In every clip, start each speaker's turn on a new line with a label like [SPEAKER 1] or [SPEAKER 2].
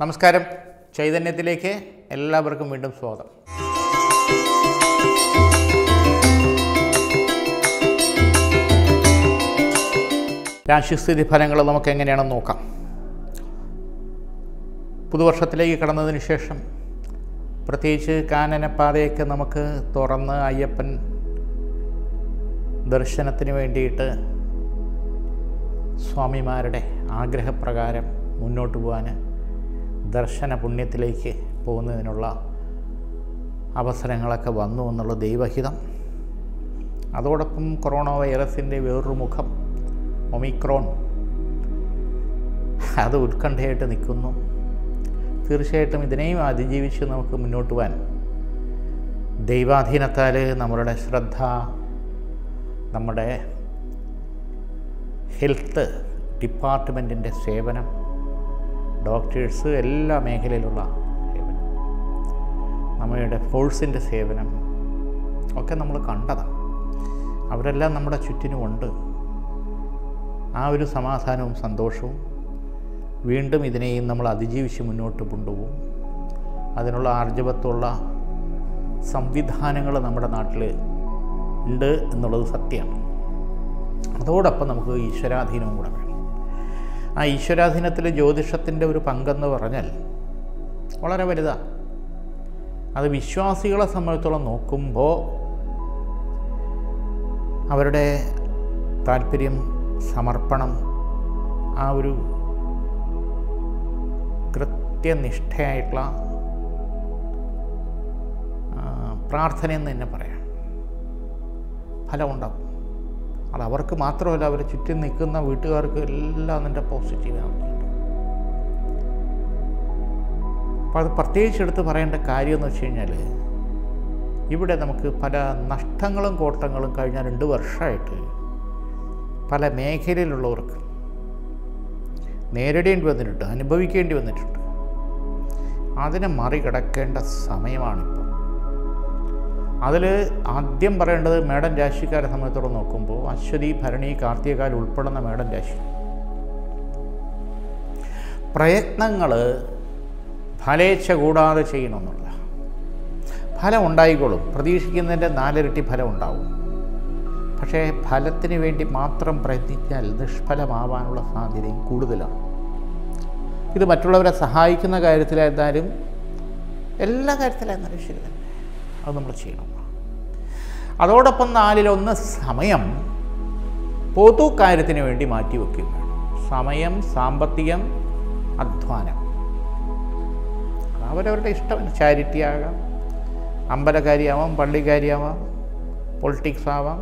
[SPEAKER 1] നമസ്കാരം ചൈതന്യത്തിലേക്ക് എല്ലാവർക്കും വീണ്ടും സ്വാഗതം രാശിസ്ഥിതി ഫലങ്ങൾ നമുക്ക് എങ്ങനെയാണെന്ന് നോക്കാം പുതുവർഷത്തിലേക്ക് കടന്നതിന് ശേഷം പ്രത്യേകിച്ച് കാനനപ്പാതയൊക്കെ നമുക്ക് തുറന്ന് അയ്യപ്പൻ ദർശനത്തിന് വേണ്ടിയിട്ട് സ്വാമിമാരുടെ ആഗ്രഹപ്രകാരം മുന്നോട്ട് പോകാൻ ദർശന പുണ്യത്തിലേക്ക് പോകുന്നതിനുള്ള അവസരങ്ങളൊക്കെ വന്നു എന്നുള്ള ദൈവഹിതം അതോടൊപ്പം കൊറോണ വൈറസിൻ്റെ വേറൊരു മുഖം ഒമിക്രോൺ അത് ഉത്കണ്ഠയായിട്ട് നിൽക്കുന്നു തീർച്ചയായിട്ടും ഇതിനെയും അതിജീവിച്ച് നമുക്ക് മുന്നോട്ട് പോകാൻ ദൈവാധീനത്താൽ നമ്മളുടെ ശ്രദ്ധ നമ്മുടെ ഹെൽത്ത് ഡിപ്പാർട്ട്മെൻറ്റിൻ്റെ സേവനം ഡോക്ടേഴ്സ് എല്ലാ മേഖലയിലുള്ള സേവനം നമ്മളുടെ ഫോഴ്സിൻ്റെ സേവനം ഒക്കെ നമ്മൾ കണ്ടതാണ് അവരെല്ലാം നമ്മുടെ ചുറ്റിനുമുണ്ട് ആ ഒരു സമാധാനവും സന്തോഷവും വീണ്ടും ഇതിനെയും നമ്മൾ അതിജീവിച്ച് മുന്നോട്ട് കൊണ്ടുപോകും അതിനുള്ള ആർജവത്വമുള്ള സംവിധാനങ്ങൾ നമ്മുടെ നാട്ടിൽ ഉണ്ട് എന്നുള്ളത് സത്യമാണ് അതോടൊപ്പം നമുക്ക് ഈശ്വരാധീനവും കൂടെ വേണം ആ ഈശ്വരാധീനത്തിൽ ജ്യോതിഷത്തിൻ്റെ ഒരു പങ്കെന്ന് പറഞ്ഞാൽ വളരെ വലുതാണ് അത് വിശ്വാസികളെ സംബന്ധിച്ചോളം നോക്കുമ്പോൾ അവരുടെ താല്പര്യം സമർപ്പണം ആ ഒരു കൃത്യനിഷ്ഠയായിട്ടുള്ള പ്രാർത്ഥനയെന്ന് തന്നെ പറയാം ഫലമുണ്ടാകും അത് അവർക്ക് മാത്രമല്ല അവരെ ചുറ്റും നിൽക്കുന്ന വീട്ടുകാർക്ക് എല്ലാം അതിൻ്റെ പോസിറ്റീവ് ആവുന്നുണ്ട് അപ്പോൾ അത് പ്രത്യേകിച്ച് എടുത്ത് പറയേണ്ട കാര്യം എന്ന് വെച്ച് കഴിഞ്ഞാൽ ഇവിടെ നമുക്ക് പല നഷ്ടങ്ങളും കോട്ടങ്ങളും കഴിഞ്ഞ രണ്ട് വർഷമായിട്ട് പല മേഖലയിലുള്ളവർക്ക് നേരിടേണ്ടി വന്നിട്ടുണ്ട് അനുഭവിക്കേണ്ടി വന്നിട്ടുണ്ട് അതിനെ മറികടക്കേണ്ട സമയമാണിപ്പോൾ അതിൽ ആദ്യം പറയേണ്ടത് മേടൻ രാശിക്കാരെ സംബന്ധിച്ചോളം നോക്കുമ്പോൾ അശ്വതി ഭരണി കാർത്തികകാൽ ഉൾപ്പെടുന്ന മേടൻ രാശി പ്രയത്നങ്ങൾ ഫലേച്ഛ കൂടാതെ ചെയ്യണമെന്നുള്ള ഫലം ഉണ്ടായിക്കോളും പ്രതീക്ഷിക്കുന്നതിൻ്റെ നാലിരട്ടി ഫലം ഉണ്ടാവും പക്ഷേ ഫലത്തിന് വേണ്ടി മാത്രം പ്രയത്നിച്ചാൽ നിഷ്ഫലമാവാനുള്ള സാധ്യതയും കൂടുതലാണ് ഇത് മറ്റുള്ളവരെ സഹായിക്കുന്ന കാര്യത്തിലായിരുന്നാലും എല്ലാ കാര്യത്തിലായിരുന്നാലും ശരി തന്നെ അത് നമ്മൾ ചെയ്യണം അതോടൊപ്പം നാലിലൊന്ന് സമയം പൊതു കാര്യത്തിന് വേണ്ടി മാറ്റി വയ്ക്കുക സമയം സാമ്പത്തികം അധ്വാനം അവരവരുടെ ഇഷ്ടം ചാരിറ്റി ആകാം അമ്പലകാരിയാവാം പള്ളിക്കാരിയാവാം പൊളിറ്റിക്സ് ആവാം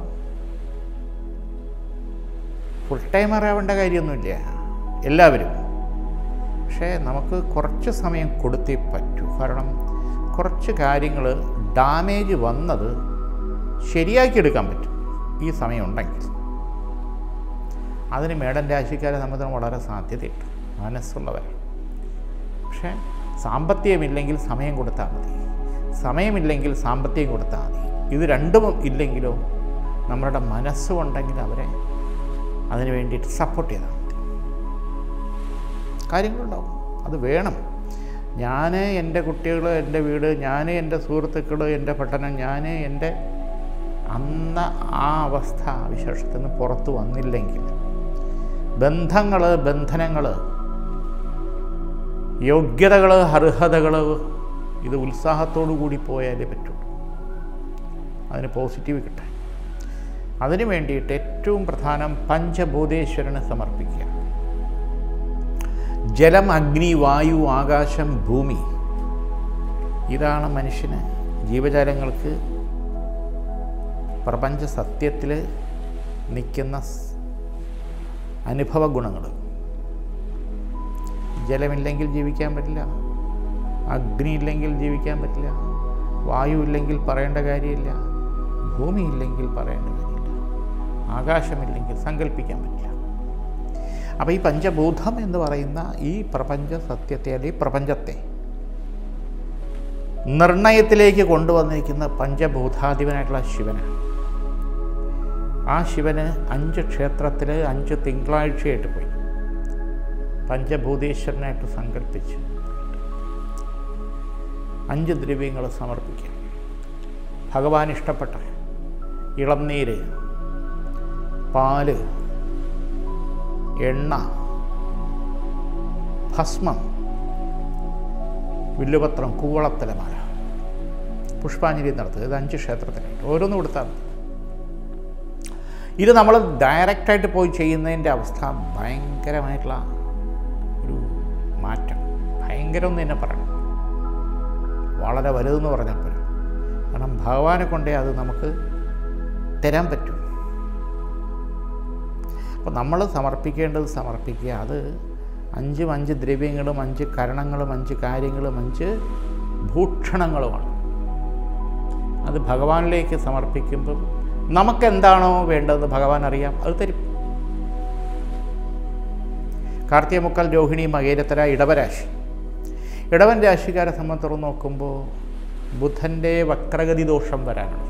[SPEAKER 1] ഫുൾ ടൈമർ ആവേണ്ട കാര്യമൊന്നുമില്ല എല്ലാവരും പക്ഷേ നമുക്ക് കുറച്ച് സമയം കൊടുത്തേ പറ്റൂ കാരണം കുറച്ച് കാര്യങ്ങൾ ഡാമേജ് വന്നത് ശരിയാക്കിയെടുക്കാൻ പറ്റും ഈ സമയം ഉണ്ടെങ്കിൽ അതിന് മേടൻ രാശിക്കാരെ സംബന്ധിച്ച് വളരെ സാധ്യതയുണ്ട് മനസ്സുള്ളവരാണ് പക്ഷേ സാമ്പത്തികമില്ലെങ്കിൽ സമയം കൊടുത്താൽ മതി സമയമില്ലെങ്കിൽ സാമ്പത്തികം കൊടുത്താൽ മതി ഇത് രണ്ടും ഇല്ലെങ്കിലോ നമ്മളുടെ മനസ്സുണ്ടെങ്കിൽ അവരെ അതിന് വേണ്ടിയിട്ട് സപ്പോർട്ട് ചെയ്താൽ മതി കാര്യങ്ങളുണ്ടാവും അത് വേണം ഞാൻ എൻ്റെ കുട്ടികൾ എൻ്റെ വീട് ഞാൻ എൻ്റെ സുഹൃത്തുക്കൾ എൻ്റെ പഠനം ഞാൻ എൻ്റെ അന്ന് ആ അവസ്ഥ വിശേഷത്തിൽ നിന്ന് പുറത്ത് വന്നില്ലെങ്കിൽ ബന്ധങ്ങൾ ബന്ധനങ്ങൾ യോഗ്യതകൾ അർഹതകൾ ഇത് ഉത്സാഹത്തോടു കൂടി പോയാലേ പറ്റുള്ളൂ അതിന് പോസിറ്റീവ് കിട്ടാൻ അതിനു വേണ്ടിയിട്ട് ഏറ്റവും പ്രധാനം പഞ്ചഭൂതേശ്വരന് സമർപ്പിക്കുക ജലം അഗ്നി വായു ആകാശം ഭൂമി ഇതാണ് മനുഷ്യന് ജീവജാലങ്ങൾക്ക് പ്രപഞ്ച സത്യത്തിൽ നിൽക്കുന്ന അനുഭവ ഗുണങ്ങൾ ജലമില്ലെങ്കിൽ ജീവിക്കാൻ പറ്റില്ല അഗ്നി ഇല്ലെങ്കിൽ ജീവിക്കാൻ പറ്റില്ല വായു ഇല്ലെങ്കിൽ പറയേണ്ട കാര്യമില്ല ഭൂമി ഇല്ലെങ്കിൽ പറയേണ്ട കാര്യമില്ല ആകാശമില്ലെങ്കിൽ സങ്കല്പിക്കാൻ പറ്റില്ല അപ്പോൾ ഈ പഞ്ചഭൂതം എന്ന് പറയുന്ന ഈ പ്രപഞ്ച സത്യത്തെ അല്ലെങ്കിൽ പ്രപഞ്ചത്തെ നിർണയത്തിലേക്ക് കൊണ്ടുവന്നിരിക്കുന്ന പഞ്ചഭൂതാധിപനായിട്ടുള്ള ശിവനാണ് ആ ശിവന് അഞ്ച് ക്ഷേത്രത്തിൽ അഞ്ച് തിങ്കളാഴ്ചയായിട്ട് പോയി പഞ്ചഭൂതേശ്വരനായിട്ട് സങ്കല്പിച്ച് അഞ്ച് ദ്രവ്യങ്ങൾ സമർപ്പിക്കാം ഭഗവാൻ ഇഷ്ടപ്പെട്ട ഇളംനീര് പാല് എണ്ണ ഭസ്മം വില്ലുപത്രം കൂവളത്തലമാല പുഷ്പാഞ്ജലി നടത്തുക ഇത് അഞ്ച് ക്ഷേത്രത്തിലുണ്ട് ഓരോന്ന് കൊടുത്താൽ മതി ഇത് നമ്മൾ ഡയറക്റ്റായിട്ട് പോയി ചെയ്യുന്നതിൻ്റെ അവസ്ഥ ഭയങ്കരമായിട്ടുള്ള ഒരു മാറ്റം ഭയങ്കരം എന്ന് തന്നെ പറയണം വളരെ വലുതെന്ന് പറഞ്ഞാൽ പോലും കാരണം ഭഗവാനെ കൊണ്ടേ അത് നമുക്ക് തരാൻ പറ്റും അപ്പോൾ നമ്മൾ സമർപ്പിക്കേണ്ടത് സമർപ്പിക്കുക അത് അഞ്ചും അഞ്ച് ദ്രവ്യങ്ങളും അഞ്ച് കരണങ്ങളും അഞ്ച് കാര്യങ്ങളും അഞ്ച് ഭൂഷണങ്ങളുമാണ് അത് ഭഗവാനിലേക്ക് സമർപ്പിക്കുമ്പം നമുക്കെന്താണോ വേണ്ടതെന്ന് ഭഗവാൻ അറിയാം അത് തരും കാർത്തിക മുക്കാൽ രോഹിണി മകേരത്തര ഇടവരാശി ഇടവൻ രാശിക്കാരെ സംബന്ധിച്ചിടത്തോളം നോക്കുമ്പോൾ ബുധൻ്റെ വക്രഗതി ദോഷം വരാനാണ്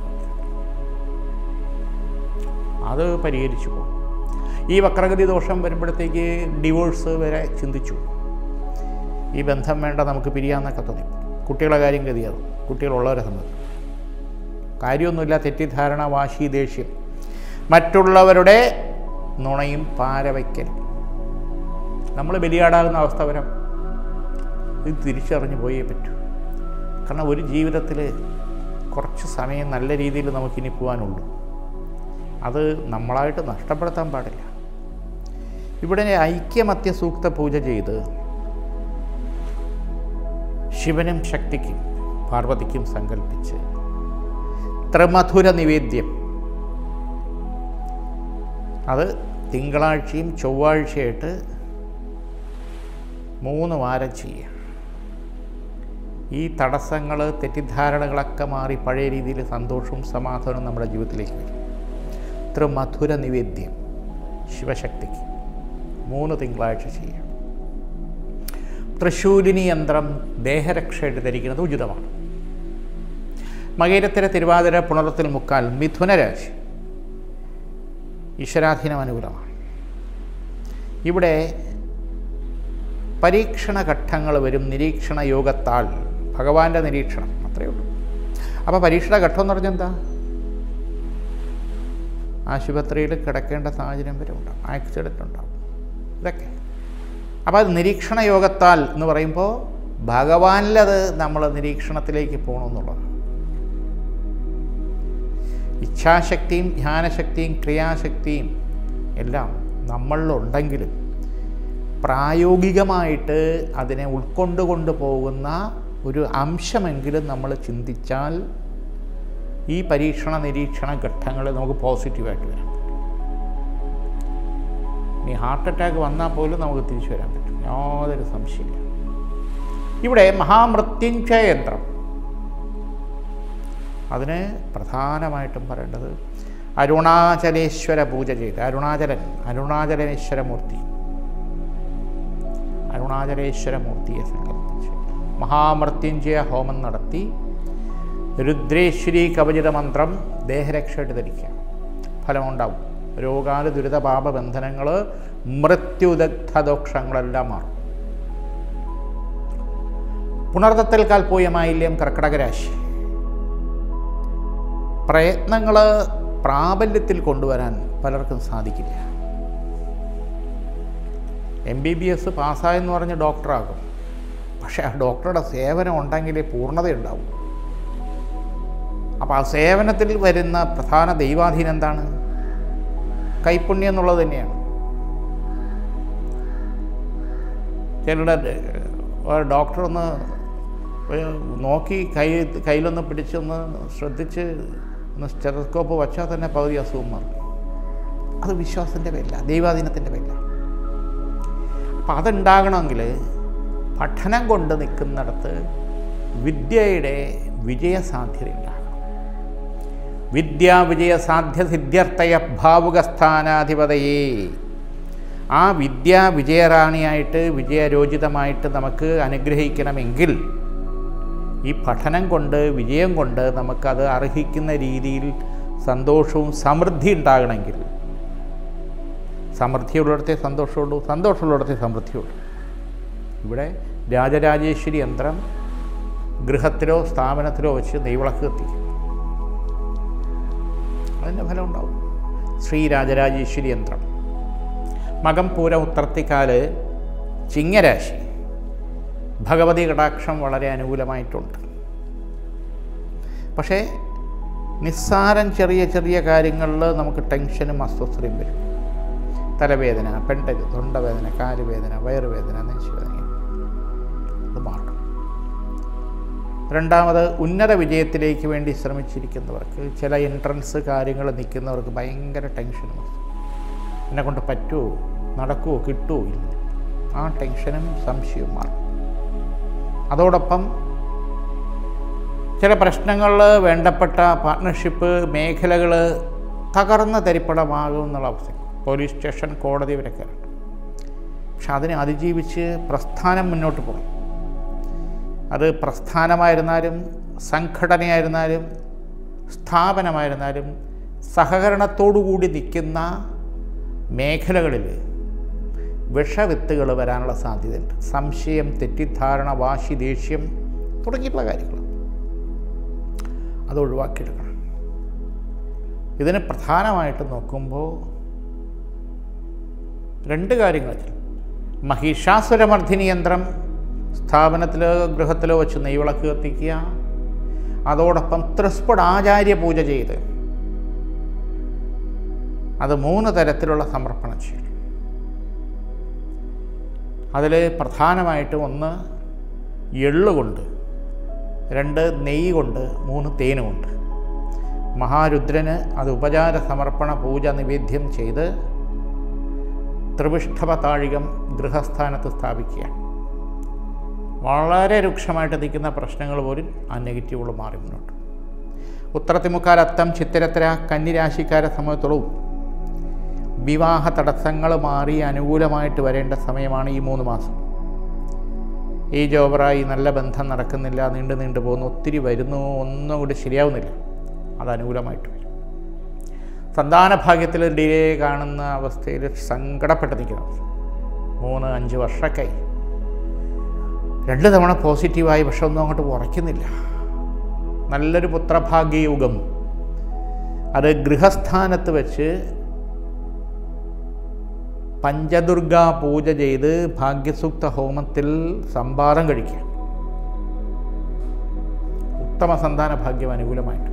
[SPEAKER 1] അത് പരിഹരിച്ചു പോകും ഈ വക്രഗതി ദോഷം വരുമ്പോഴത്തേക്ക് ഡിവോഴ്സ് വരെ ചിന്തിച്ചു ഈ ബന്ധം വേണ്ട നമുക്ക് പിരിയാന്നൊക്കെ തോന്നി കുട്ടികളെ കാര്യം ഗതിയാകും കുട്ടികളുള്ളവരെ സംബന്ധിച്ച് കാര്യമൊന്നുമില്ല തെറ്റിദ്ധാരണ വാശി ദേഷ്യം മറ്റുള്ളവരുടെ നുണയും പാരവയ്ക്കലും നമ്മൾ ബലിയാടാകുന്ന അവസ്ഥ വരാം ഇത് തിരിച്ചറിഞ്ഞു പോയേ പറ്റൂ കാരണം ഒരു ജീവിതത്തിൽ കുറച്ച് സമയം നല്ല രീതിയിൽ നമുക്കിനി പോകാനുള്ളൂ അത് നമ്മളായിട്ട് നഷ്ടപ്പെടുത്താൻ പാടില്ല ഇവിടെ ഐക്യമത്യ സൂക്ത പൂജ ചെയ്ത് ശിവനും ശക്തിക്കും പാർവതിക്കും സങ്കല്പിച്ച് ത്രിമധുര നിവേദ്യം അത് തിങ്കളാഴ്ചയും ചൊവ്വാഴ്ചയായിട്ട് മൂന്ന് വാരം ചെയ്യുക ഈ തടസ്സങ്ങൾ തെറ്റിദ്ധാരണകളൊക്കെ മാറി പഴയ രീതിയിൽ സന്തോഷവും സമാധാനവും നമ്മുടെ ജീവിതത്തിലേക്ക് വരും ത്രിമധുര നിവേദ്യം ശിവശക്തിക്ക് മൂന്ന് തിങ്കളാഴ്ച ചെയ്യാം തൃശൂലിനി യന്ത്രം ദേഹരക്ഷയായിട്ട് ധരിക്കുന്നത് ഉചിതമാണ് മകേരത്തിലെ തിരുവാതിര പുണർത്തിൽ മുക്കാൽ മിഥുനരാശി ഈശ്വരാധീനം അനുകൂലമാണ് ഇവിടെ പരീക്ഷണ ഘട്ടങ്ങൾ വരും നിരീക്ഷണ യോഗത്താൽ ഭഗവാന്റെ നിരീക്ഷണം അത്രയേ ഉള്ളൂ അപ്പോൾ പരീക്ഷണ ഘട്ടം എന്ന് പറഞ്ഞാൽ എന്താ ആശുപത്രിയിൽ കിടക്കേണ്ട സാഹചര്യം വരെ ഉണ്ടാവും ആക്സിഡൻ്റ് ഉണ്ടാവും ഇതൊക്കെ അപ്പോൾ അത് നിരീക്ഷണ യോഗത്താൽ എന്ന് പറയുമ്പോൾ ഭഗവാനിലത് നമ്മൾ നിരീക്ഷണത്തിലേക്ക് പോകണമെന്നുള്ളത് ഇച്ഛാശക്തിയും ധ്യാനശക്തിയും ക്രിയാശക്തിയും എല്ലാം നമ്മളിലുണ്ടെങ്കിലും പ്രായോഗികമായിട്ട് അതിനെ ഉൾക്കൊണ്ടുകൊണ്ട് പോകുന്ന ഒരു അംശമെങ്കിലും നമ്മൾ ചിന്തിച്ചാൽ ഈ പരീക്ഷണ നിരീക്ഷണ ഘട്ടങ്ങൾ നമുക്ക് പോസിറ്റീവായിട്ട് വരാൻ പറ്റും ഇനി ഹാർട്ട് അറ്റാക്ക് വന്നാൽ പോലും നമുക്ക് തിരിച്ചു വരാൻ പറ്റും യാതൊരു സംശയമില്ല ഇവിടെ മഹാമൃത്യുഞ്ജയ യന്ത്രം അതിന് പ്രധാനമായിട്ടും പറയേണ്ടത് അരുണാചലേശ്വര പൂജ ചെയ്ത് അരുണാചലൻ അരുണാചലേശ്വരമൂർത്തി അരുണാചലേശ്വരമൂർത്തിയെ സങ്കല്പിച്ച് മഹാമൃത്യുഞ്ജയ ഹോമം നടത്തി രുദ്രേശ്വരി കവചിത മന്ത്രം ദേഹരക്ഷയായിട്ട് ധരിക്കുക ഫലമുണ്ടാവും രോഗാല ദുരിതപാപ ബന്ധനങ്ങൾ മൃത്യുദഗ്ധ ദോഷങ്ങളെല്ലാം മാറും പുണർത്തത്തിൽ കാൽപോയ മാലിന്യം കർക്കടക രാശി പ്രയത്നങ്ങൾ പ്രാബല്യത്തിൽ കൊണ്ടുവരാൻ പലർക്കും സാധിക്കില്ല എം ബി ബി എസ് പാസ്സായെന്ന് പറഞ്ഞ് ഡോക്ടറാകും പക്ഷേ ആ ഡോക്ടറുടെ സേവനം ഉണ്ടെങ്കിലേ പൂർണ്ണതയുണ്ടാവും അപ്പോൾ ആ സേവനത്തിൽ വരുന്ന പ്രധാന ദൈവാധീനം എന്താണ് കൈപ്പുണ്യം എന്നുള്ളത് തന്നെയാണ് ചിലരുടെ ഒരു ഡോക്ടർ ഒന്ന് ഒരു നോക്കി കൈ കയ്യിലൊന്ന് പിടിച്ചൊന്ന് ശ്രദ്ധിച്ച് ഒന്ന് സ്റ്റെറസ്കോപ്പ് വച്ചാൽ തന്നെ പകുതി അസുഖം മാറും അത് വിശ്വാസത്തിൻ്റെ പേരില്ല ദൈവാധീനത്തിൻ്റെ പേരില്ല അപ്പം അതുണ്ടാകണമെങ്കിൽ പഠനം കൊണ്ട് നിൽക്കുന്നിടത്ത് വിദ്യയുടെ വിജയസാധ്യത ഉണ്ടാകണം വിദ്യാ വിജയസാധ്യ സിദ്ധ്യർത്ഥയ ഭാവുകസ്ഥാനാധിപതയേ ആ വിദ്യാ വിജയറാണിയായിട്ട് വിജയരോചിതമായിട്ട് നമുക്ക് അനുഗ്രഹിക്കണമെങ്കിൽ ഈ പഠനം കൊണ്ട് വിജയം കൊണ്ട് നമുക്കത് അർഹിക്കുന്ന രീതിയിൽ സന്തോഷവും സമൃദ്ധി ഉണ്ടാകണമെങ്കിൽ സമൃദ്ധിയുള്ളിടത്തെ സന്തോഷമുള്ളൂ സന്തോഷമുള്ളിടത്തെ സമൃദ്ധിയുള്ളൂ ഇവിടെ രാജരാജേശ്വരി യന്ത്രം ഗൃഹത്തിലോ സ്ഥാപനത്തിലോ വെച്ച് നെയ്വിളക്ക് കത്തിക്കും അതിൻ്റെ ഫലം ഉണ്ടാവും ശ്രീരാജരാജേശ്വരി യന്ത്രം മകം പൂര ഉത്രത്തിക്കാല് ചിങ്ങരാശി ഭഗവതി കടാക്ഷം വളരെ അനുകൂലമായിട്ടുണ്ട് പക്ഷേ നിസ്സാരം ചെറിയ ചെറിയ കാര്യങ്ങളിൽ നമുക്ക് ടെൻഷനും അസ്വസ്ഥതയും വരും തലവേദന പെണ്ടല് തൊണ്ടവേദന കാലുവേദന വയറുവേദന നെഞ്ചുവേദന അത് മാറും രണ്ടാമത് ഉന്നത വിജയത്തിലേക്ക് വേണ്ടി ശ്രമിച്ചിരിക്കുന്നവർക്ക് ചില എൻട്രൻസ് കാര്യങ്ങൾ നിൽക്കുന്നവർക്ക് ഭയങ്കര ടെൻഷനും എന്നെ കൊണ്ട് പറ്റുമോ നടക്കുമോ കിട്ടുമോ ഇല്ല ആ ടെൻഷനും സംശയവും മാറും അതോടൊപ്പം ചില പ്രശ്നങ്ങളിൽ വേണ്ടപ്പെട്ട പാർട്ട്ണർഷിപ്പ് മേഖലകൾ തകർന്ന തരിപ്പടമാകും എന്നുള്ള അവസ്ഥ പോലീസ് സ്റ്റേഷൻ കോടതി വരെയൊക്കെ ഉണ്ട് പക്ഷെ അതിനെ അതിജീവിച്ച് പ്രസ്ഥാനം മുന്നോട്ട് പോകും അത് പ്രസ്ഥാനമായിരുന്നാലും സംഘടനയായിരുന്നാലും സ്ഥാപനമായിരുന്നാലും സഹകരണത്തോടുകൂടി നിൽക്കുന്ന മേഖലകളിൽ വിഷവിത്തുകൾ വരാനുള്ള സാധ്യതയുണ്ട് സംശയം തെറ്റിദ്ധാരണ വാശി ദേഷ്യം തുടങ്ങിയിട്ടുള്ള കാര്യങ്ങൾ അത് ഒഴിവാക്കിയെടുക്കണം ഇതിന് പ്രധാനമായിട്ട് നോക്കുമ്പോൾ രണ്ട് കാര്യങ്ങൾ മഹിഷാസുരമർദ്ദിനി യന്ത്രം സ്ഥാപനത്തിലോ ഗൃഹത്തിലോ വെച്ച് നെയ്വിളക്ക് കത്തിക്കുക അതോടൊപ്പം ത്രിസ്പുട് ആചാര്യ പൂജ ചെയ്ത് അത് മൂന്ന് തരത്തിലുള്ള സമർപ്പണം ചെയ്യും അതിൽ പ്രധാനമായിട്ടും ഒന്ന് എള്ളുകൊണ്ട് രണ്ട് നെയ്യ് കൊണ്ട് മൂന്ന് തേന് കൊണ്ട് മഹാരുദ്രന് അത് ഉപചാര സമർപ്പണ പൂജ നിവേദ്യം ചെയ്ത് ത്രിവിഷ്ഠവ താഴികം ഗൃഹസ്ഥാനത്ത് സ്ഥാപിക്കുക വളരെ രൂക്ഷമായിട്ട് നിൽക്കുന്ന പ്രശ്നങ്ങൾ പോലും ആ നെഗറ്റീവുകൾ മാറി മുന്നോട്ട് ഉത്തരത്തിമുക്കാൽ അത്തം ചിത്തിരത്തര കന്നിരാശിക്കാരെ സംബന്ധിച്ചോളവും വിവാഹ തടസ്സങ്ങൾ മാറി അനുകൂലമായിട്ട് വരേണ്ട സമയമാണ് ഈ മൂന്ന് മാസം ഈ ജോബറായി നല്ല ബന്ധം നടക്കുന്നില്ല നീണ്ടു നീണ്ടു പോകുന്നു ഒത്തിരി വരുന്നു ഒന്നും കൂടി ശരിയാവുന്നില്ല അത് അനുകൂലമായിട്ട് വരും സന്താന ഭാഗ്യത്തിൽ ഡിലേ കാണുന്ന അവസ്ഥയിൽ സങ്കടപ്പെട്ട് നിൽക്കുന്ന അവസ്ഥ മൂന്ന് അഞ്ച് വർഷമൊക്കെയായി രണ്ട് തവണ പോസിറ്റീവായി പക്ഷെ ഒന്നും അങ്ങോട്ട് ഉറയ്ക്കുന്നില്ല നല്ലൊരു പുത്രഭാഗ്യയുഗം അത് ഗൃഹസ്ഥാനത്ത് വെച്ച് പഞ്ചദുർഗ പൂജ ചെയ്ത് ഭാഗ്യസൂക്ത ഹോമത്തിൽ സംഭാരം കഴിക്കുക ഉത്തമ സന്താന ഭാഗ്യം അനുകൂലമായിട്ട്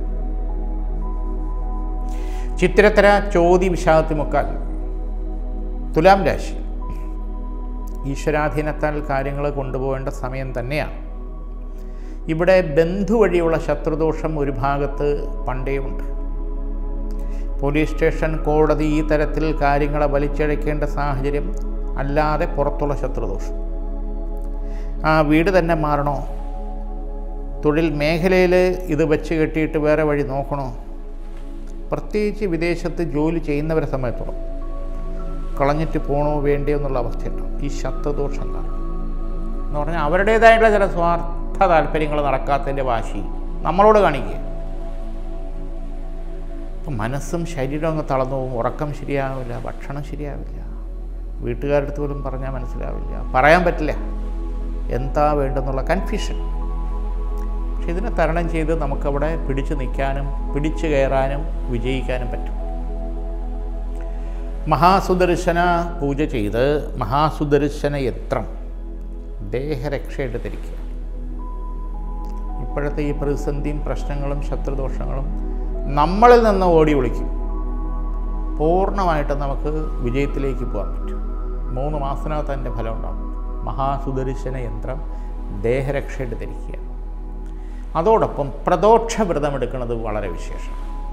[SPEAKER 1] ചിത്തിരത്തര ചോതി വിശാഖത്തിമുക്കാൽ തുലാം രാശി ഈശ്വരാധീനത്താൽ കാര്യങ്ങൾ കൊണ്ടുപോകേണ്ട സമയം തന്നെയാണ് ഇവിടെ ബന്ധു വഴിയുള്ള ശത്രുദോഷം ഒരു ഭാഗത്ത് പണ്ടേ ഉണ്ട് പോലീസ് സ്റ്റേഷൻ കോടതി ഈ തരത്തിൽ കാര്യങ്ങളെ വലിച്ചഴക്കേണ്ട സാഹചര്യം അല്ലാതെ പുറത്തുള്ള ശത്രുദോഷം ആ വീട് തന്നെ മാറണോ തൊഴിൽ മേഖലയിൽ ഇത് വെച്ച് കെട്ടിയിട്ട് വേറെ വഴി നോക്കണോ പ്രത്യേകിച്ച് വിദേശത്ത് ജോലി ചെയ്യുന്നവരെ സമയത്തോളം കളഞ്ഞിട്ട് പോകണോ വേണ്ടയോ എന്നുള്ള അവസ്ഥയുണ്ട് ഈ ശത്രുദോഷം കാരണം എന്ന് പറഞ്ഞാൽ അവരുടേതായിട്ടുള്ള ചില സ്വാർത്ഥ താല്പര്യങ്ങൾ നടക്കാത്തതിൻ്റെ വാശി നമ്മളോട് കാണിക്കുക അപ്പം മനസ്സും ശരീരവും അങ്ങ് തളർന്നു പോകും ഉറക്കം ശരിയാവില്ല ഭക്ഷണം ശരിയാവില്ല വീട്ടുകാരുടെ അടുത്ത് പോലും പറഞ്ഞാൽ മനസ്സിലാവില്ല പറയാൻ പറ്റില്ല എന്താ വേണ്ടെന്നുള്ള കൺഫ്യൂഷൻ പക്ഷെ ഇതിനെ തരണം ചെയ്ത് നമുക്കവിടെ പിടിച്ചു നിൽക്കാനും പിടിച്ചു കയറാനും വിജയിക്കാനും പറ്റും മഹാസുദർശന പൂജ ചെയ്ത് മഹാസുദർശന യന്ത്രം ദേഹരക്ഷയായിട്ട് ധരിക്കുക ഇപ്പോഴത്തെ ഈ പ്രതിസന്ധിയും പ്രശ്നങ്ങളും ശത്രുദോഷങ്ങളും നമ്മളിൽ നിന്ന് ഓടി ഒളിക്കും പൂർണ്ണമായിട്ട് നമുക്ക് വിജയത്തിലേക്ക് പോകാൻ പറ്റും മൂന്ന് മാസത്തിനകത്ത് അതിൻ്റെ ഫലം ഉണ്ടാകും മഹാസുദർശന യന്ത്രം ദേഹരക്ഷയായിട്ട് ധരിക്കുക അതോടൊപ്പം പ്രദോക്ഷ വ്രതം എടുക്കുന്നത് വളരെ വിശേഷം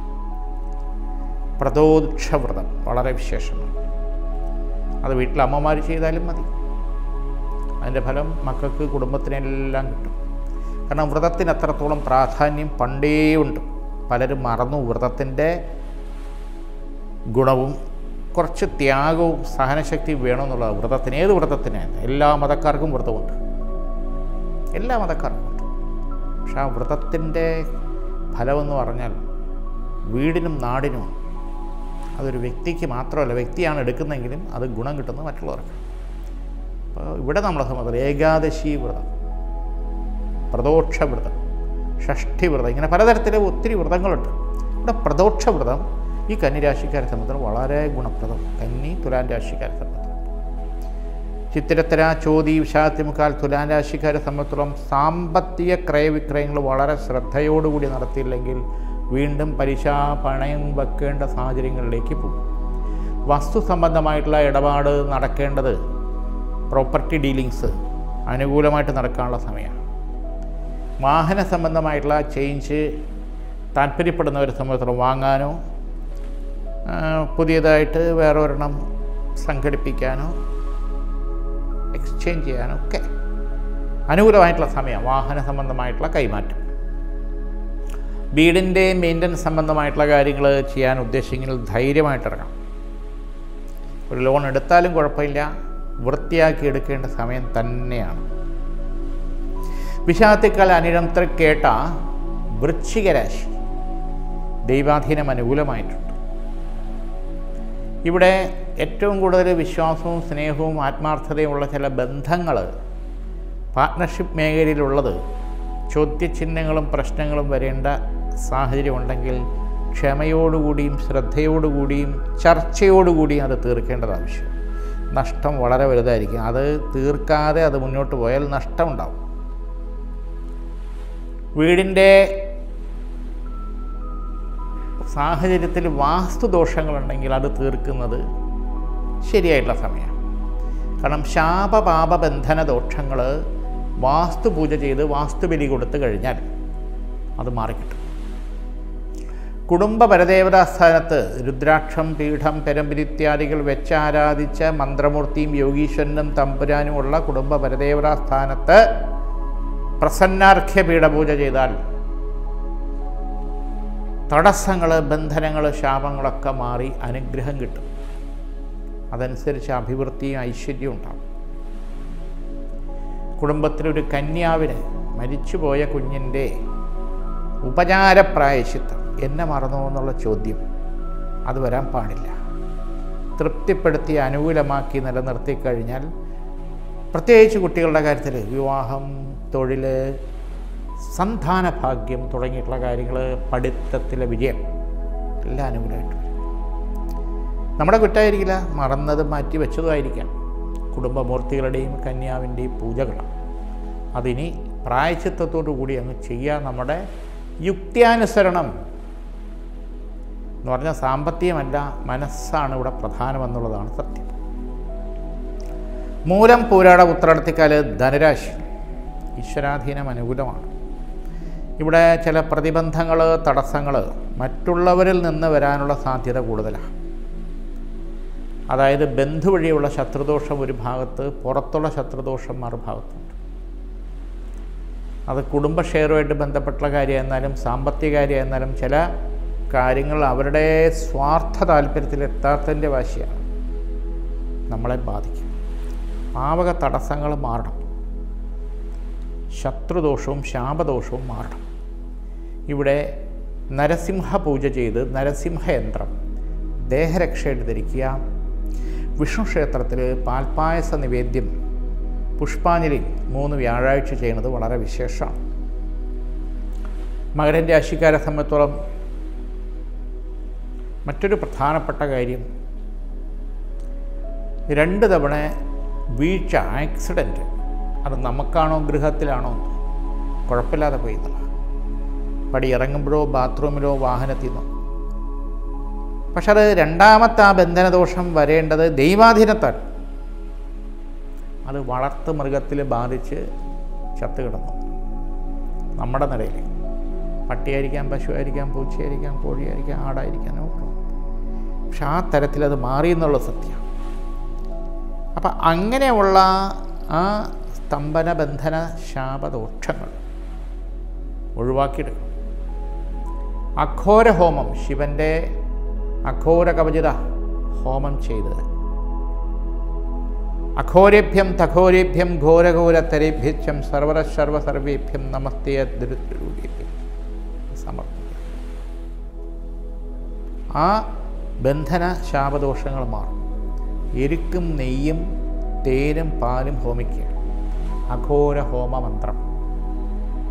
[SPEAKER 1] പ്രദോക്ഷ വ്രതം വളരെ വിശേഷമാണ് അത് വീട്ടിൽ അമ്മമാർ ചെയ്താലും മതി അതിൻ്റെ ഫലം മക്കൾക്ക് കുടുംബത്തിനെല്ലാം കിട്ടും കാരണം വ്രതത്തിന് അത്രത്തോളം പ്രാധാന്യം പണ്ടേ ഉണ്ട് പലരും മറന്നു വ്രതത്തിൻ്റെ ഗുണവും കുറച്ച് ത്യാഗവും സഹനശക്തിയും വേണമെന്നുള്ളത് വ്രതത്തിന് ഏത് വ്രതത്തിനാണ് എല്ലാ മതക്കാർക്കും വ്രതമുണ്ട് എല്ലാ മതക്കാർക്കും ഉണ്ട് പക്ഷെ ആ വ്രതത്തിൻ്റെ ഫലമെന്ന് പറഞ്ഞാൽ വീടിനും നാടിനും അതൊരു വ്യക്തിക്ക് മാത്രമല്ല വ്യക്തിയാണ് എടുക്കുന്നതെങ്കിലും അത് ഗുണം കിട്ടുന്നത് മറ്റുള്ളവർക്ക് അപ്പോൾ ഇവിടെ നമ്മളെ സംബന്ധിച്ച് ഏകാദശി വ്രതം പ്രദോക്ഷ വ്രതം ഷഷ്ഠി വ്രതം ഇങ്ങനെ പലതരത്തിലെ ഒത്തിരി വ്രതങ്ങളുണ്ട് ഇവിടെ പ്രദോക്ഷ വ്രതം ഈ കന്നിരാശിക്കാരെ സംബന്ധിച്ചിടത്തോളം വളരെ ഗുണപ്രദം കന്നി തുലാൻ രാശിക്കാരെ സംബന്ധിച്ചിടത്തോളം ചിത്തിരത്തര ചോതി വിഷാദത്തിമുക്കാൽ തുലാൻ രാശിക്കാരെ സംബന്ധിച്ചിടത്തോളം സാമ്പത്തിക ക്രയവിക്രയങ്ങൾ വളരെ ശ്രദ്ധയോടുകൂടി നടത്തിയില്ലെങ്കിൽ വീണ്ടും പലിശ പണയം വെക്കേണ്ട സാഹചര്യങ്ങളിലേക്ക് പോകും വസ്തു സംബന്ധമായിട്ടുള്ള ഇടപാട് നടക്കേണ്ടത് പ്രോപ്പർട്ടി ഡീലിങ്സ് അനുകൂലമായിട്ട് നടക്കാനുള്ള സമയമാണ് വാഹന സംബന്ധമായിട്ടുള്ള ചേഞ്ച് താല്പര്യപ്പെടുന്നവരെ സംബന്ധിച്ചിടത്തോളം വാങ്ങാനോ ആ, പുതിയതായിട്ട് വേറെ ഒരെണ്ണം സംഘടിപ്പിക്കാനോ എക്സ്ചേഞ്ച് ചെയ്യാനോ ഒക്കെ അനുകൂലമായിട്ടുള്ള സമയം വാഹന സംബന്ധമായിട്ടുള്ള കൈമാറ്റം വീടിൻ്റെ മെയിൻ്റനൻസ് സംബന്ധമായിട്ടുള്ള കാര്യങ്ങൾ ചെയ്യാൻ ഉദ്ദേശിക്കുന്നത് ധൈര്യമായിട്ട് ഇറങ്ങണം ഒരു ലോൺ എടുത്താലും കുഴപ്പമില്ല വൃത്തിയാക്കി എടുക്കേണ്ട സമയം തന്നെയാണ് വിഷാദത്തേക്കാൾ അനിരന്തര കേട്ട വൃശ്ചികരാശി ദൈവാധീനം അനുകൂലമായിട്ടുണ്ട് ഇവിടെ ഏറ്റവും കൂടുതൽ വിശ്വാസവും സ്നേഹവും ആത്മാർത്ഥതയുമുള്ള ചില ബന്ധങ്ങൾ പാർട്ട്ണർഷിപ്പ് മേഖലയിലുള്ളത് ചോദ്യചിഹ്നങ്ങളും പ്രശ്നങ്ങളും വരേണ്ട സാഹചര്യമുണ്ടെങ്കിൽ ക്ഷമയോടുകൂടിയും ശ്രദ്ധയോടുകൂടിയും ചർച്ചയോടുകൂടിയും അത് തീർക്കേണ്ടത് ആവശ്യം നഷ്ടം വളരെ വലുതായിരിക്കും അത് തീർക്കാതെ അത് മുന്നോട്ട് പോയാൽ നഷ്ടമുണ്ടാവും വീടിൻ്റെ സാഹചര്യത്തിൽ വാസ്തുദോഷങ്ങളുണ്ടെങ്കിൽ അത് തീർക്കുന്നത് ശരിയായിട്ടുള്ള സമയമാണ് കാരണം ശാപപാപ ബന്ധന ദോഷങ്ങൾ വാസ്തുപൂജ ചെയ്ത് വാസ്തുബലി കൊടുത്തു കഴിഞ്ഞാൽ അത് മാറിക്കിട്ടും കുടുംബ പരദേവതാ സ്ഥാനത്ത് രുദ്രാക്ഷം പീഠം പെരമ്പരി ഇത്യാദികൾ വെച്ച് ആരാധിച്ച മന്ത്രമൂർത്തിയും യോഗീശ്വരനും തമ്പുരാനുമുള്ള കുടുംബ പരദേവതാ സ്ഥാനത്ത് പ്രസന്നാർഘ്യ പീഠപൂജ ചെയ്താൽ തടസ്സങ്ങൾ ബന്ധനങ്ങൾ ശാപങ്ങളൊക്കെ മാറി അനുഗ്രഹം കിട്ടും അതനുസരിച്ച് അഭിവൃദ്ധിയും ഐശ്വര്യവും ഉണ്ടാകും കുടുംബത്തിലൊരു കന്യാവിന് മരിച്ചുപോയ കുഞ്ഞിൻ്റെ ഉപചാരപ്രായശ്ചിത്തം എന്നെ മറന്നോ എന്നുള്ള ചോദ്യം അത് വരാൻ പാടില്ല തൃപ്തിപ്പെടുത്തി അനുകൂലമാക്കി നിലനിർത്തി കഴിഞ്ഞാൽ പ്രത്യേകിച്ച് കുട്ടികളുടെ കാര്യത്തിൽ വിവാഹം തൊഴിൽ സന്താന ഭാഗ്യം തുടങ്ങിയിട്ടുള്ള കാര്യങ്ങൾ പഠിത്തത്തിലെ വിജയം എല്ലാം അനുകൂലമായിട്ട് വരും നമ്മുടെ കുറ്റമായിരിക്കില്ല മറന്നതും മാറ്റി വെച്ചതുമായിരിക്കാം കുടുംബമൂർത്തികളുടെയും കന്യാവിൻ്റെയും പൂജകളാണ് അതിനി പ്രായച്ചിത്തത്തോടു കൂടി അങ്ങ് ചെയ്യുക നമ്മുടെ യുക്തിയാനുസരണം എന്ന് പറഞ്ഞാൽ സാമ്പത്തികമല്ല മനസ്സാണ് ഇവിടെ പ്രധാനമെന്നുള്ളതാണ് സത്യം മൂലം പൂരാട ഉത്തരടത്തിക്കാല് ധനരാശി ഈശ്വരാധീനം അനുകൂലമാണ് ഇവിടെ ചില പ്രതിബന്ധങ്ങൾ തടസ്സങ്ങൾ മറ്റുള്ളവരിൽ നിന്ന് വരാനുള്ള സാധ്യത കൂടുതലാണ് അതായത് ബന്ധു വഴിയുള്ള ശത്രുദോഷം ഒരു ഭാഗത്ത് പുറത്തുള്ള ശത്രുദോഷം മറുഭാഗത്തുണ്ട് അത് കുടുംബ ഷെയറുമായിട്ട് ബന്ധപ്പെട്ടുള്ള കാര്യമായിരുന്നാലും സാമ്പത്തിക കാര്യമായിരുന്നാലും ചില കാര്യങ്ങൾ അവരുടെ സ്വാർത്ഥ താല്പര്യത്തിൽ എത്താത്തതിൻ്റെ വാശിയാണ് നമ്മളെ ബാധിക്കും പാവക തടസ്സങ്ങൾ മാറണം ശത്രുദോഷവും ശാപദോഷവും മാറണം ഇവിടെ നരസിംഹ പൂജ ചെയ്ത് നരസിംഹ യന്ത്രം ദേഹരക്ഷയായിട്ട് ധരിക്കുക വിഷ്ണു ക്ഷേത്രത്തിൽ പാൽപ്പായസ നിവേദ്യം പുഷ്പാഞ്ജലി മൂന്ന് വ്യാഴാഴ്ച ചെയ്യുന്നത് വളരെ വിശേഷമാണ് മകരൻ രാശിക്കാരെ സംബന്ധിച്ചോളം മറ്റൊരു പ്രധാനപ്പെട്ട കാര്യം രണ്ട് തവണ വീഴ്ച ആക്സിഡൻറ്റ് അത് നമുക്കാണോ ഗൃഹത്തിലാണോ എന്ന് കുഴപ്പമില്ലാതെ പോയി എന്നുള്ള പടി ഇറങ്ങുമ്പോഴോ ബാത്റൂമിലോ വാഹനത്തിൽ നിന്നോ പക്ഷെ അത് രണ്ടാമത്തെ ആ ബന്ധനദോഷം വരേണ്ടത് ദൈവാധീനത്താൽ അത് വളർത്തു മൃഗത്തിൽ ബാധിച്ച് ചത്തു കിടന്നു നമ്മുടെ നിലയിൽ പട്ടിയായിരിക്കാം പശുവായിരിക്കാം പൂച്ചയായിരിക്കാം കോഴിയായിരിക്കാം ആടായിരിക്കാം നോക്കാം പക്ഷെ ആ തരത്തിൽ അത് മാറി എന്നുള്ള സത്യമാണ് അപ്പം അങ്ങനെയുള്ള ആ സ്തംഭന ബന്ധന ശാപദോഷങ്ങൾ ഒഴിവാക്കിയെടുക്കണം അഘോര ഹോമം ശിവൻ്റെ അഘോര കവചിത ഹോമം ചെയ്ത് അഘോരേഭ്യം തഘോരേഭ്യം ഘോരഘോരത്തരേഭ്യം സർവര സർവ സർവേഭ്യം നമസ്തേ ദുരുദ്രൂപേഭ്യം സമർപ്പിക്കുക ആ ബന്ധന ശാപദോഷങ്ങൾ മാറും എരുക്കും നെയ്യും തേനും പാലും ഹോമിക്കുക അഘോര ഹോമ മന്ത്രം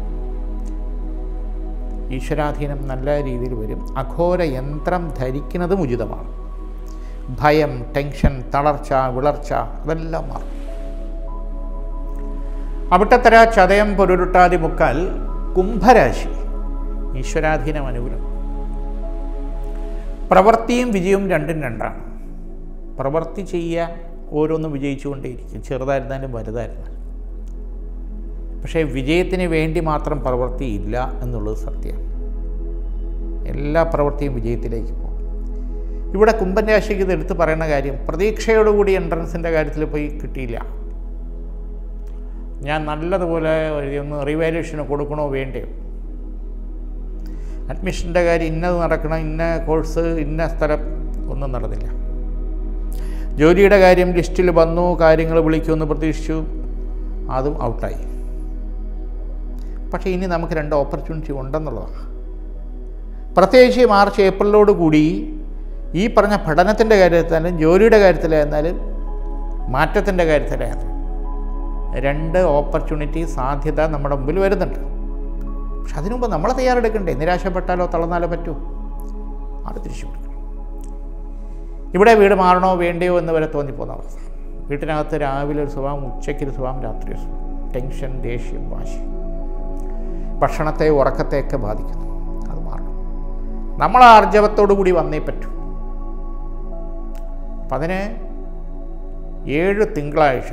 [SPEAKER 1] ഈശ്വരാധീനം നല്ല രീതിയിൽ വരും അഘോര യന്ത്രം ധരിക്കുന്നതും ഉചിതമാണ് ഭയം ടെൻഷൻ തളർച്ച വിളർച്ച അതെല്ലാം മാറും അവിട്ടത്തര ചതയം പൊരുരുട്ടാതി മുക്കാൽ കുംഭരാശി ഈശ്വരാധീനം അനുകൂലം പ്രവൃത്തിയും വിജയവും രണ്ടും രണ്ടാണ് പ്രവൃത്തി ചെയ്യാൻ ഓരോന്നും വിജയിച്ചുകൊണ്ടേയിരിക്കും ചെറുതായിരുന്നാലും വലുതായിരുന്നാലും പക്ഷേ വിജയത്തിന് വേണ്ടി മാത്രം പ്രവൃത്തിയില്ല എന്നുള്ളത് സത്യം എല്ലാ പ്രവൃത്തിയും വിജയത്തിലേക്ക് പോകും ഇവിടെ കുംഭൻ രാശിക്ക് ഇത് എടുത്ത് പറയുന്ന കാര്യം പ്രതീക്ഷയോടുകൂടി എൻട്രൻസിൻ്റെ കാര്യത്തിൽ പോയി കിട്ടിയില്ല ഞാൻ നല്ലതുപോലെ ഒന്ന് റിവാലുവേഷന് കൊടുക്കണോ വേണ്ടയോ അഡ്മിഷൻ്റെ കാര്യം ഇന്നത് നടക്കണം ഇന്ന കോഴ്സ് ഇന്ന സ്ഥലം ഒന്നും നടന്നില്ല ജോലിയുടെ കാര്യം ലിസ്റ്റിൽ വന്നു കാര്യങ്ങൾ വിളിക്കുമെന്ന് പ്രതീക്ഷിച്ചു അതും ഔട്ടായി പക്ഷേ ഇനി നമുക്ക് രണ്ട് ഓപ്പർച്യൂണിറ്റി ഉണ്ടെന്നുള്ളതാണ് പ്രത്യേകിച്ച് ഈ മാർച്ച് ഏപ്രിലോട് കൂടി ഈ പറഞ്ഞ പഠനത്തിൻ്റെ കാര്യത്തിലായാലും ജോലിയുടെ കാര്യത്തിലായിരുന്നാലും മാറ്റത്തിൻ്റെ കാര്യത്തിലായാലും രണ്ട് ഓപ്പർച്യൂണിറ്റി സാധ്യത നമ്മുടെ മുമ്പിൽ വരുന്നുണ്ട് പക്ഷെ അതിനു മുമ്പ് നമ്മൾ തയ്യാറെടുക്കണ്ടേ നിരാശപ്പെട്ടാലോ തളർന്നാലോ പറ്റുമോ അത് തിരിച്ചു കൊടുക്കണം ഇവിടെ വീട് മാറണോ വേണ്ടയോ എന്ന് വരെ തോന്നിപ്പോകുന്ന അവസ്ഥ വീട്ടിനകത്ത് രാവിലെ ഒരു സ്വഭാവം ഉച്ചയ്ക്ക് ഒരു സ്വഭാവം രാത്രി ഒരു സ്വഭാവം ടെൻഷൻ ദേഷ്യം വാശി ഭക്ഷണത്തെ ഉറക്കത്തെയൊക്കെ ബാധിക്കുന്നു അത് മാറണം നമ്മൾ ആർജവത്തോടു കൂടി വന്നേ പറ്റൂ അപ്പം അതിന് ഏഴ് തിങ്കളാഴ്ച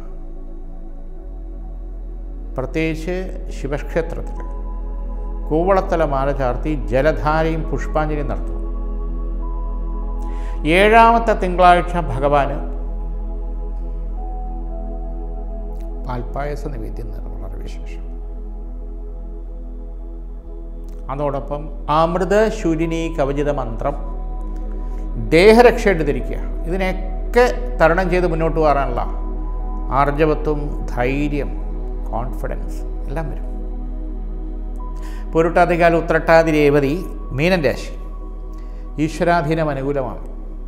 [SPEAKER 1] പ്രത്യേകിച്ച് ശിവക്ഷേത്രത്തിൽ കൂവളത്തല മാല ചാർത്തി ജലധാരയും പുഷ്പാഞ്ജലിയും നടത്തും ഏഴാമത്തെ തിങ്കളാഴ്ച ഭഗവാന് പാൽപ്പായസ നിവേദ്യം നൽകും വളരെ വിശേഷം അതോടൊപ്പം അമൃത ശൂരിനി കവചിത മന്ത്രം ദേഹരക്ഷയായിട്ട് ധരിക്കുക ഇതിനെയൊക്കെ തരണം ചെയ്ത് മുന്നോട്ട് പോകാനുള്ള ആർജവത്വം ധൈര്യം കോൺഫിഡൻസ് എല്ലാം വരും പൊരുട്ടാതികാൽ ഉത്രട്ടാതി രേവതി മീനൻ രാശി ഈശ്വരാധീനം അനുകൂലമാണ്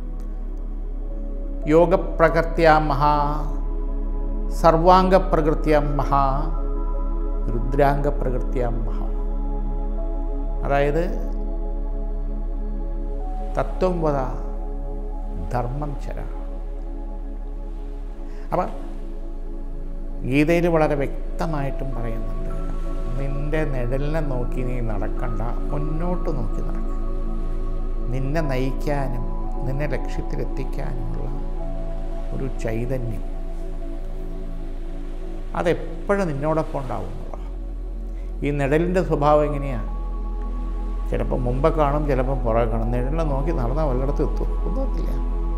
[SPEAKER 1] യോഗപ്രകൃത്യാം മഹാ സർവാംഗപ്രകൃത്യാം മഹാ രുദ്രാംഗപ്രകൃത്യാം മഹാ അതായത് തത്വം വധ ധർമ്മം ചര അപ്പം ഗീതയിൽ വളരെ വ്യക്തമായിട്ടും പറയുന്നുണ്ട് നിന്റെ നിഴലിനെ നോക്കി നീ നടക്കണ്ട മുന്നോട്ട് നോക്കി നടക്കുക നിന്നെ നയിക്കാനും നിന്നെ ലക്ഷ്യത്തിലെത്തിക്കാനുമുള്ള ഒരു ചൈതന്യം അതെപ്പോഴും നിന്നോടൊപ്പം ഉണ്ടാവുന്നതാണ് ഈ നിഴലിൻ്റെ സ്വഭാവം എങ്ങനെയാണ് ചിലപ്പോൾ മുമ്പ് കാണും ചിലപ്പോൾ പുറകെ കാണും നിഴലിനെ നോക്കി നടന്നാൽ വല്ലയിടത്തും എത്തും ഒന്നും എത്തില്ല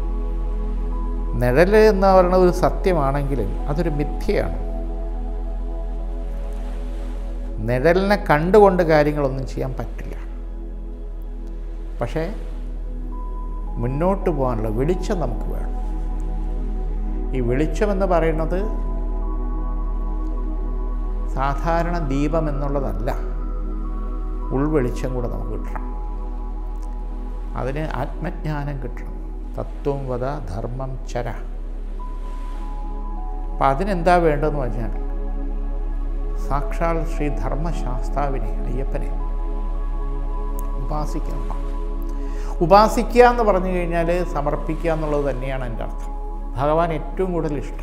[SPEAKER 1] നിഴൽ എന്ന് പറയുന്നത് ഒരു സത്യമാണെങ്കിലും അതൊരു മിഥ്യയാണ് നിഴലിനെ കണ്ടുകൊണ്ട് കാര്യങ്ങളൊന്നും ചെയ്യാൻ പറ്റില്ല പക്ഷേ മുന്നോട്ട് പോകാനുള്ള വെളിച്ചം നമുക്ക് വേണം ഈ വെളിച്ചമെന്ന് പറയുന്നത് സാധാരണ ദീപം എന്നുള്ളതല്ല ഉൾവെളിച്ചം കൂടെ നമുക്ക് കിട്ടണം അതിന് ആത്മജ്ഞാനം കിട്ടണം തത്വം വധ ധർമ്മം ചര അപ്പം അതിനെന്താ വേണ്ടതെന്ന് പറഞ്ഞാൽ സാക്ഷാൽ ശ്രീ ധർമ്മശാസ്താവിനെ അയ്യപ്പനെ ഉപാസിക്കണം ഉപാസിക്കുക എന്ന് പറഞ്ഞു കഴിഞ്ഞാൽ സമർപ്പിക്കുക എന്നുള്ളത് തന്നെയാണ് എൻ്റെ അർത്ഥം ഭഗവാൻ ഏറ്റവും കൂടുതൽ ഇഷ്ടം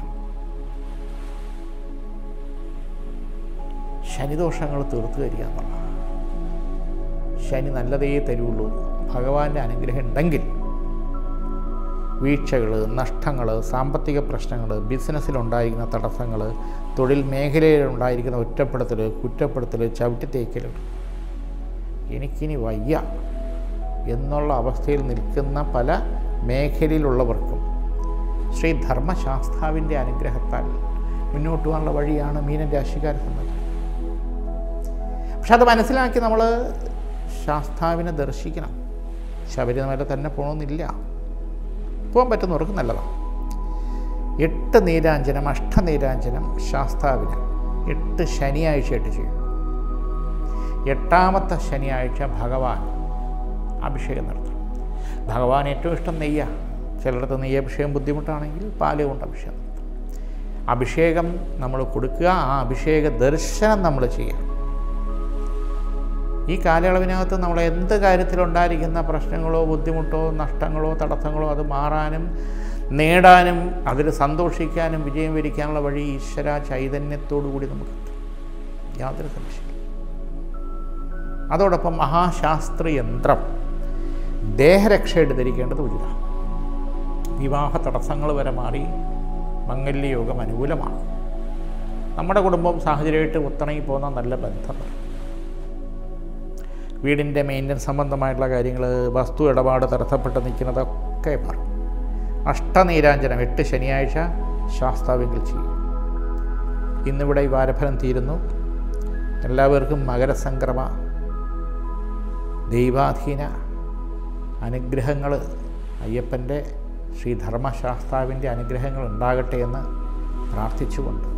[SPEAKER 1] ശനിദോഷങ്ങൾ തീർത്തു തരിക എന്നുള്ളതാണ് ശനി നല്ലതേ തരുള്ളൂ ഭഗവാന്റെ അനുഗ്രഹം ഉണ്ടെങ്കിൽ വീഴ്ചകൾ നഷ്ടങ്ങൾ സാമ്പത്തിക പ്രശ്നങ്ങൾ ബിസിനസ്സിലുണ്ടായിരിക്കുന്ന തടസ്സങ്ങൾ തൊഴിൽ മേഖലയിലുണ്ടായിരിക്കുന്ന ഒറ്റപ്പെടുത്തൽ കുറ്റപ്പെടുത്തൽ ചവിട്ടിത്തേക്കൽ എനിക്കിനി വയ്യ എന്നുള്ള അവസ്ഥയിൽ നിൽക്കുന്ന പല മേഖലയിലുള്ളവർക്കും ശ്രീ ധർമ്മശാസ്താവിൻ്റെ അനുഗ്രഹത്താൽ മുന്നോട്ട് പോകാനുള്ള വഴിയാണ് മീനൻ രാശിക്കാരെ സംബന്ധിച്ച് പക്ഷെ അത് മനസ്സിലാക്കി നമ്മൾ ശാസ്താവിനെ ദർശിക്കണം ശബരിമല തന്നെ പോകണമെന്നില്ല പോകാൻ പറ്റുന്നവർക്ക് നല്ലതാണ് എട്ട് നീരാഞ്ജനം അഷ്ടനീരാഞ്ജനം ശാസ്താവിന് എട്ട് ശനിയാഴ്ചയായിട്ട് ചെയ്യും എട്ടാമത്തെ ശനിയാഴ്ച ഭഗവാൻ അഭിഷേകം നടത്തും ഭഗവാൻ ഏറ്റവും ഇഷ്ടം നെയ്യ ചിലയിടത്ത് നെയ്യ് അഭിഷേകം ബുദ്ധിമുട്ടാണെങ്കിൽ പാല് കൊണ്ട് അഭിഷേകം നടത്തും അഭിഷേകം നമ്മൾ കൊടുക്കുക ആ അഭിഷേക ദർശനം നമ്മൾ ചെയ്യുക ഈ കാലയളവിനകത്ത് നമ്മൾ എന്ത് കാര്യത്തിലുണ്ടായിരിക്കുന്ന പ്രശ്നങ്ങളോ ബുദ്ധിമുട്ടോ നഷ്ടങ്ങളോ തടസ്സങ്ങളോ അത് മാറാനും നേടാനും അതിൽ സന്തോഷിക്കാനും വിജയം വരിക്കാനുള്ള വഴി ഈശ്വര ചൈതന്യത്തോടു കൂടി നമുക്ക് യാതൊരു സംശയം അതോടൊപ്പം മഹാശാസ്ത്ര യന്ത്രം ദേഹരക്ഷയായിട്ട് ധരിക്കേണ്ടത് ഉചിതമാണ് വിവാഹ തടസ്സങ്ങൾ വരെ മാറി മംഗല്യയോഗം അനുകൂലമാണ് നമ്മുടെ കുടുംബം സാഹചര്യമായിട്ട് ഒത്തിണങ്ങി പോകുന്ന നല്ല ബന്ധമാണ് വീടിൻ്റെ മെയിൻ്റനൻസ് സംബന്ധമായിട്ടുള്ള കാര്യങ്ങൾ വസ്തു ഇടപാട് തടസ്സപ്പെട്ട് നിൽക്കുന്നതൊക്കെ മാറും അഷ്ടനീരാഞ്ജനം എട്ട് ശനിയാഴ്ച ശാസ്താവെങ്കിൽ ചെയ്യും ഇന്നിവിടെ ഈ വാരഫലം തീരുന്നു എല്ലാവർക്കും മകരസംക്രമ ദൈവാധീന അനുഗ്രഹങ്ങൾ അയ്യപ്പൻ്റെ ശ്രീ ധർമ്മശാസ്താവിൻ്റെ അനുഗ്രഹങ്ങൾ ഉണ്ടാകട്ടെ എന്ന് പ്രാർത്ഥിച്ചുകൊണ്ട്